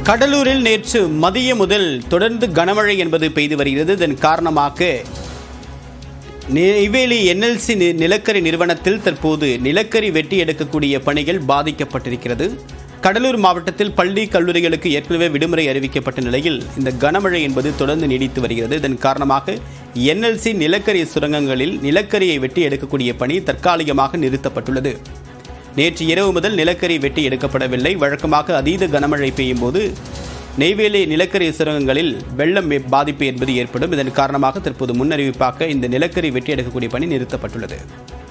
கடலூரில் நேற்று மதியம் முதல் தொடர்ந்து கனமழை என்பது பெய்து வருகிறது இதன் காரணமாக நெய்வேலி என்எல்சி நி- நிலக்கரி நிறுவனத்தில் தற்போது நிலக்கரி வெட்டி எடுக்கக்கூடிய பணிகள் பாதிக்கப்பட்டிருக்கிறது கடலூர் மாவட்டத்தில் பள்ளி கல்லூரிகளுக்கு ஏற்கனவே விடுமுறை அறிவிக்கப்பட்ட நிலையில் இந்த கனமழை என்பது தொடர்ந்து நீடித்து வருகிறது இதன் காரணமாக என்எல்சி நிலக்கரி சுரங்கங்களில் நிலக்கரியை வெட்டி எடுக்கக்கூடிய பணி தற்காலிகமாக நிறுத்தப்பட்டுள்ளது நேற்று இரவு முதல் நிலக்கரி வெட்டி எடுக்கப்படவில்லை வழக்கமாக அதீத கனமழை பெய்யும் போது நெய்வேலி நிலக்கரி சுரங்கங்களில் வெள்ளம் ஏ- பாதிப்பு என்பது ஏற்படும் இதன் காரணமாக தற்போது முன்னறிவிப்பாக இந்த நிலக்கரி வெட்டி எடுக்கக்கூடிய பணி நிறுத்தப்பட்டுள்ளது